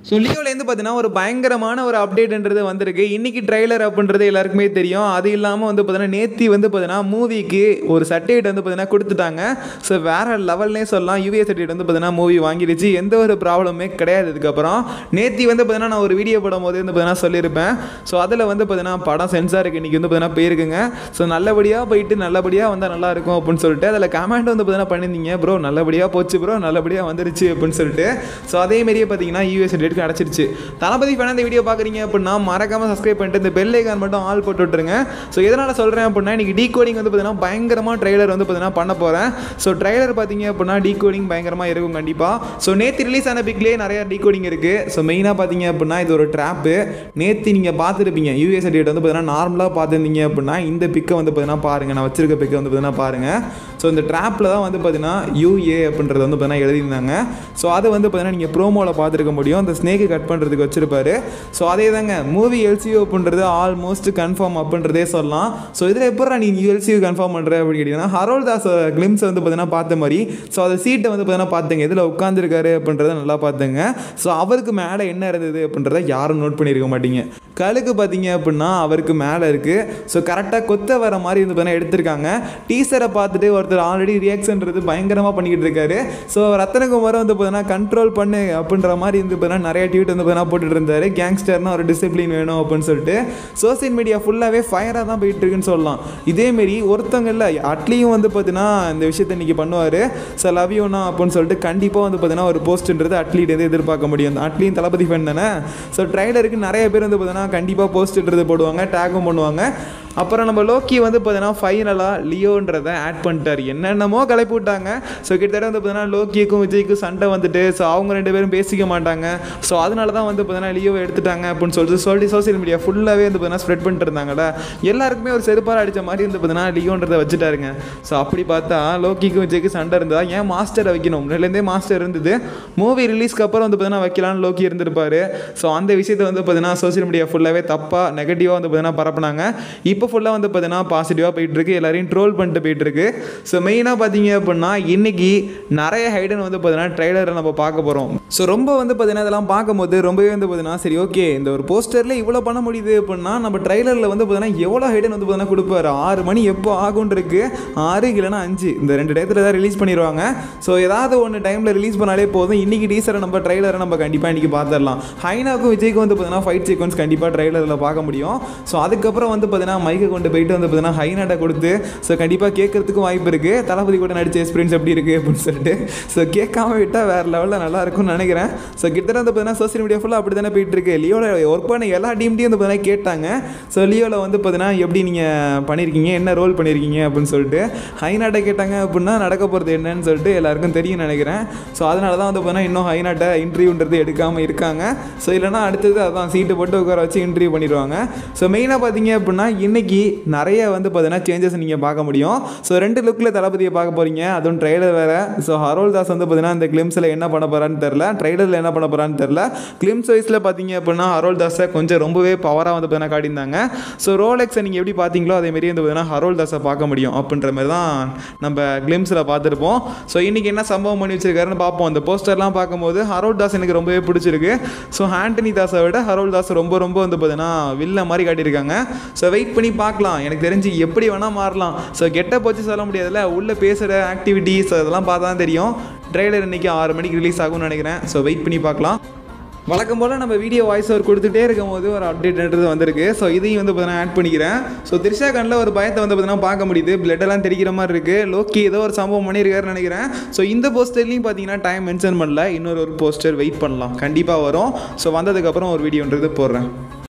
so லியோலேருந்து பார்த்தீங்கன்னா ஒரு பயங்கரமான ஒரு அப்டேட்ன்றது வந்திருக்கு இன்னைக்கு ட்ரைலர் அப்படின்றது எல்லாருக்குமே தெரியும் அது இல்லாமல் வந்து பார்த்தீங்கன்னா நேத்தி வந்து பார்த்தீங்கன்னா மூவிக்கு ஒரு சர்டிஃபிகேட் வந்து பார்த்தீங்கன்னா கொடுத்துட்டாங்க ஸோ வேற லெவல்னே சொல்லலாம் யூஏ சர்டிஃபிகேட் வந்து பார்த்தீங்கன்னா மூவி வாங்கிடுச்சு எந்த ஒரு ப்ராப்ளமே கிடையாது இதுக்கப்புறம் நேத்தி வந்து பார்த்தீங்கன்னா நான் ஒரு வீடியோ போடும் போது வந்து பார்த்தீங்கன்னா சொல்லியிருப்பேன் ஸோ அதில் வந்து பார்த்தீங்கன்னா படம் சென்சாருக்கு இன்னைக்கு வந்து பார்த்தீங்கன்னா போயிருக்குங்க ஸோ நல்லபடியாக போயிட்டு நல்லபடியாக வந்தால் நல்லா இருக்கும் அப்படின்னு சொல்லிட்டு அதில் கமெண்ட் வந்து பார்த்தீங்கன்னா பண்ணியிருந்தீங்க ப்ரோ நல்லபடியாக போச்சு ப்ரோ நல்லபடியாக வந்துருச்சு அப்படின்னு சொல்லிட்டு ஸோ அதே மாதிரியே பார்த்தீங்கன்னா யூஎஸ் சர்டிஃபிகேட் கிடச்சிருச்சு தளபதி ஃபேன் இந்த வீடியோ பார்க்குறீங்க அப்படின்னா மறக்காம சப்ஸ்கிரைப் பண்ணிட்டு இந்த பெல் ஐக்கான் மட்டும் ஆல் போட்டு விட்டுருங்க ஸோ எதனால் சொல்கிறேன் அப்படின்னா இன்னைக்கு டீ கோடிங் வந்து பார்த்தீங்கன்னா பயங்கரமாக ட்ரைலர் வந்து பார்த்தீங்கன்னா பண்ண போகிறேன் ஸோ ட்ரைலர் பார்த்தீங்க அப்படின்னா டீ கோடிங் பயங்கரமாக இருக்கும் கண்டிப்பாக ஸோ நேற்று ரிலீஸ் ஆன பிக்லேயே நிறைய டீ கோடிங் இருக்குது ஸோ மெயினாக பார்த்தீங்க அப்படின்னா இது ஒரு ட்ராப்பு நேற்று நீங்கள் பார்த்துருப்பீங்க யூஎஸ் சர்டிஃபிகேட் வந்து பார்த்தீங்கன்னா நார்மலாக பார்த்துருந்தீங்க அப்படின்னா இந்த பிக்கை வந்து பார்த்தீங்கன்னா பாருங்கள் நான் வச்சிருக்க பிக்கை வந்து பார்த்தீங்கன்னா பாருங்கள் ஸோ இந்த ட்ராப்பில் தான் வந்து பார்த்தீங்கன்னா யூஏ அப்படின்றது வந்து பார்த்தீங்கன்னா எழுதியிருந்தாங்க ஸோ அதை வந்து பார்த்தீங்கன்னா நீங்கள் ப்ரோமோவில் பார்த்துருக்க முடியும் அந்த ஸ்னேக்கு கட் பண்ணுறதுக்கு வச்சிருப்பாரு ஸோ அதே தாங்க மூவி எல்சியூ அப்படின்றது ஆல்மோஸ்ட் கன்ஃபார்ம் அப்படின்றதே சொல்லலாம் ஸோ இதில் எப்போ நீ எல்சியூ கன்ஃபார்ம் பண்ணுற அப்படின்னு கேட்டிங்கன்னா ஹரோல் தாஸ் கிளிம்ஸ் வந்து பார்த்தீங்கன்னா பார்த்த மாதிரி ஸோ அந்த சீட்டை வந்து பார்த்தீங்கன்னா பார்த்துங்க இதில் உட்காந்துருக்காரு அப்படின்றத நல்லா பார்த்துங்க ஸோ அவருக்கு மேலே என்ன இருந்தது அப்படின்றத யாரும் நோட் பண்ணியிருக்க மாட்டீங்க கழுக்கு பார்த்தீங்க அப்படின்னா அவருக்கு மேலே இருக்குது ஸோ கரெக்டாக கொத்த வர மாதிரி வந்து பார்த்தீங்கன்னா எடுத்திருக்காங்க டீசரை பார்த்துட்டு ஒருத்தர் ஆல்ரெடி ரியாக்ஷன்றது பயங்கரமாக பண்ணிக்கிட்டு இருக்காரு ஸோ ரத்தனகுமாரை வந்து பார்த்தீங்கன்னா கண்ட்ரோல் பண்ணு அப்படின்ற மாதிரி வந்து பார்த்தீங்கன்னா நிறைய ட்வீட் வந்து பார்த்தீங்கன்னா போட்டுட்டு இருந்தாரு கேங்ஸ்டர்னா ஒரு டிசிப்ளின் வேணும் அப்படின்னு சொல்லிட்டு சோசியல் மீடியா ஃபுல்லாகவே ஃபயராக தான் போயிட்டு இருக்குன்னு சொல்லலாம் இதேமாரி ஒருத்தவங்க இல்லை அட்லியும் வந்து பார்த்தீங்கன்னா இந்த விஷயத்தை இன்னைக்கு பண்ணுவார் ஸோ லவ் யூனா அப்படின்னு சொல்லிட்டு கண்டிப்பாக வந்து பார்த்தீங்கன்னா ஒரு போஸ்ட்ன்றது அட்லீட் எதிர்பார்க்க முடியும் அட்லியும் தளபதி ஃபேன் தானே ஸோ ட்ரைலருக்கு நிறைய பேர் வந்து பார்த்தீங்கன்னா கண்டிப்பாக போஸ்ட்ன்றது போடுவாங்க டேகும் பண்ணுவாங்க அப்புறம் நம்ம லோக்கி வந்து பார்த்தீங்கன்னா ஃபைனலாக லியோன்றதை ஆட் பண்ணிட்டார் என்னென்னமோ கிளப்பி விட்டாங்க ஸோ கிட்டத்தட்ட வந்து பார்த்தீங்கன்னா லோக்கிக்கும் விஜய்க்கும் சண்டை வந்துட்டு ஸோ அவங்க ரெண்டு பேரும் பேசிக்க மாட்டாங்க ஸோ அதனால தான் வந்து பார்த்தீங்கன்னா லியோவை எடுத்துட்டாங்க அப்படின்னு சொல்லிட்டு சொல்லி சோசியல் மீடியா ஃபுல்லாகவே வந்து பார்த்தீங்கன்னா ஸ்ப்ரெட் பண்ணிட்டு இருந்தாங்கல்ல எல்லாருக்குமே ஒரு செருப்பால் அடித்த மாதிரி வந்து பார்த்தீங்கன்னா லியோன்றதை வச்சுட்டாருங்க ஸோ அப்படி பார்த்தா லோக்கிக்கும் விஜய்க்கும் சண்டை இருந்தா ஏன் மாஸ்டரை வைக்கணும் முன்னாடிலேருந்தே மாஸ்டர் இருந்தது மூவி ரிலீஸ்க்கு அப்புறம் வந்து பார்த்தீங்கன்னா வைக்கலான்னு லோக்கி இருந்திருப்பாரு ஸோ அந்த விஷயத்தை வந்து பார்த்தீங்கன்னா சோசியல் மீடியா ஃபுல்லாகவே தப்பாக நெகட்டிவாக வந்து பார்த்தீங்கன்னா பரப்புனாங்க இப்போ ஃபுல்லாக வந்து பார்த்தீங்கன்னா பாசிட்டிவாக போயிட்டு இருக்கு எல்லாரையும் ட்ரோல் பண்ணிட்டு போயிட்டு இருக்கு ஸோ மெயினாக பார்த்தீங்க அப்படின்னா இன்னைக்கு நிறைய ஹைடன் வந்து பார்த்தீங்கன்னா ட்ரைலரை நம்ம பார்க்க போகிறோம் ஸோ ரொம்ப வந்து பார்த்தீங்கன்னா இதெல்லாம் பார்க்கும்போது ரொம்பவே வந்து பார்த்தீங்கன்னா சரி ஓகே இந்த ஒரு போஸ்டரில் இவ்வளோ பண்ண முடியுது அப்படின்னா நம்ம ட்ரைலரில் வந்து பார்த்தீங்கன்னா எவ்வளோ ஹைடன் வந்து பார்த்தீங்கன்னா கொடுப்பாரு ஆறு மணி எப்போ ஆகும்னு இருக்கு ஆறு இல்லைன்னா அஞ்சு இந்த ரெண்டு டயத்தில் தான் ரிலீஸ் பண்ணிடுவாங்க ஸோ ஏதாவது ஒன்று டைமில் ரிலீஸ் பண்ணாலே போதும் இன்னைக்கு டீசரை நம்ம ட்ரைலரை நம்ம கண்டிப்பாக இன்னைக்கு பார்த்துடலாம் ஹைனாக்கும் விஜய்க்கும் வந்து பார்த்தீங்கன்னா ஃபைட் சீக்வன்ஸ் கண்டிப்பாக ட்ரைலரில் பார்க்க முடியும் ஸோ அதுக்கப்புறம் வந்து பார்த்தீங்கன்னா மைக்கை கொண்டு போயிட்டு வந்து பார்த்தீங்கன்னா ஹைனாட்டை கொடுத்து ஸோ கண்டிப்பாக கேட்கறதுக்கும் வாய்ப்பு இருக்குது தளபதி கூட நடிச்ச எக்ஸ்பீரியன்ஸ் எப்படி இருக்குது அப்படின்னு சொல்லிட்டு ஸோ கேட்காம விட்டால் வேறு லெவலில் நல்லா இருக்கும்னு நினைக்கிறேன் ஸோ கிட்டத்தட்ட வந்து பார்த்தீங்கன்னா சோசியல் மீடியா ஃபுல்லாக அப்படி தானே போயிட்டு இருக்கு லியோவில் ஒர்க் பண்ண எல்லா டீம்டையும் வந்து பார்த்தீங்கன்னா கேட்டாங்க ஸோ லியோவில் வந்து பார்த்தீங்கன்னா எப்படி நீங்கள் பண்ணியிருக்கீங்க என்ன ரோல் பண்ணியிருக்கீங்க அப்படின்னு சொல்லிட்டு ஹைனாட்டை கேட்டாங்க அப்படின்னா நடக்க போகிறது என்னன்னு சொல்லிட்டு எல்லாருக்கும் தெரியும் நினைக்கிறேன் ஸோ அதனால தான் வந்து பார்த்தீங்கன்னா இன்னும் ஹைனாட்டை இன்டர்வியூன்றது எடுக்காமல் இருக்காங்க ஸோ இல்லைனா அடுத்தது அதான் சீட்டு போட்டு உட்கார வச்சு இன்டர்வியூ பண்ணிடுவாங்க ஸோ மெயினாக பார்த்தீங்க அப்படின்னா இன்னைக்கு நிறைய வந்து பார்த்தீங்கன்னா சேஞ்சஸ் நீங்கள் பார்க்க முடியும் ஸோ ரெண்டு லுக்கில் தளபதியை பார்க்க போகிறீங்க அதுவும் ட்ரைலர் வேறு ஸோ ஹரோல் தாஸ் வந்து பார்த்தீங்கன்னா இந்த கிளிம்ஸில் என்ன பண்ண போகிறான்னு தெரில ட்ரைலரில் என்ன பண்ண போகிறான்னு தெரில கிளிம்ஸ் வைஸில் பார்த்தீங்க அப்படின்னா ஹரோல் தாஸை கொஞ்சம் ரொம்பவே பவராக வந்து பார்த்தீங்கன்னா காட்டியிருந்தாங்க ஸோ ரோலெக்ஸை நீங்கள் எப்படி பார்த்தீங்களோ அதேமாரி வந்து பார்த்தீங்கன்னா ஹரோல் தாஸை பார்க்க முடியும் அப்படின்ற மாதிரி தான் நம்ம கிளிம்ஸில் பார்த்துருப்போம் ஸோ இன்றைக்கி என்ன சம்பவம் பண்ணி வச்சிருக்காருன்னு பார்ப்போம் அந்த போஸ்டர்லாம் பார்க்கும்போது ஹரோல் தாஸ் எனக்கு ரொம்பவே பிடிச்சிருக்கு ஸோ ஆண்டனி தாஸை விட ஹரோல் தாஸ் ரொம்ப ரொம்ப வந்து பார்த்தீங்கன்னா வில்ல மாதிரி காட்டியிருக்காங்க ஸோ வெயிட் பண்ணி பார்க்கலாம் எனக்கு தெரிஞ்சு எப்படி வேணால் மாறலாம் ஸோ கெட்ட போச்சு சொல்ல முடியாதுல்ல உள்ளே பேசுகிற ஆக்டிவிட்டீஸ் அதெல்லாம் பார்த்தா தான் தெரியும் ட்ரெய்லர் இன்றைக்கி ஆறு மணிக்கு ரிலீஸ் ஆகும்னு நினைக்கிறேன் ஸோ வெயிட் பண்ணி பார்க்கலாம் வழக்கம் போல் நம்ம வீடியோ வாய்ஸ் ஓவர் கொடுத்துட்டே இருக்கும் போது ஒரு அப்டேட்ன்றது வந்திருக்கு ஸோ இதையும் வந்து பார்த்தீங்கன்னா ஆட் பண்ணிக்கிறேன் ஸோ திரிஷா கண்ணில் ஒரு பயத்தை வந்து பார்த்தீங்கன்னா பார்க்க முடியுது பிளட்டெல்லாம் தெரிக்கிற மாதிரி இருக்குது லோக்கி ஏதோ ஒரு சம்பவம் பண்ணியிருக்காருன்னு நினைக்கிறேன் ஸோ இந்த போஸ்டர்லையும் பார்த்தீங்கன்னா டைம் மென்ஷன் பண்ணல இன்னொரு ஒரு போஸ்டர் வெயிட் பண்ணலாம் கண்டிப்பாக வரும் ஸோ வந்ததுக்கப்புறம் ஒரு வீடியோன்றது போடுறேன்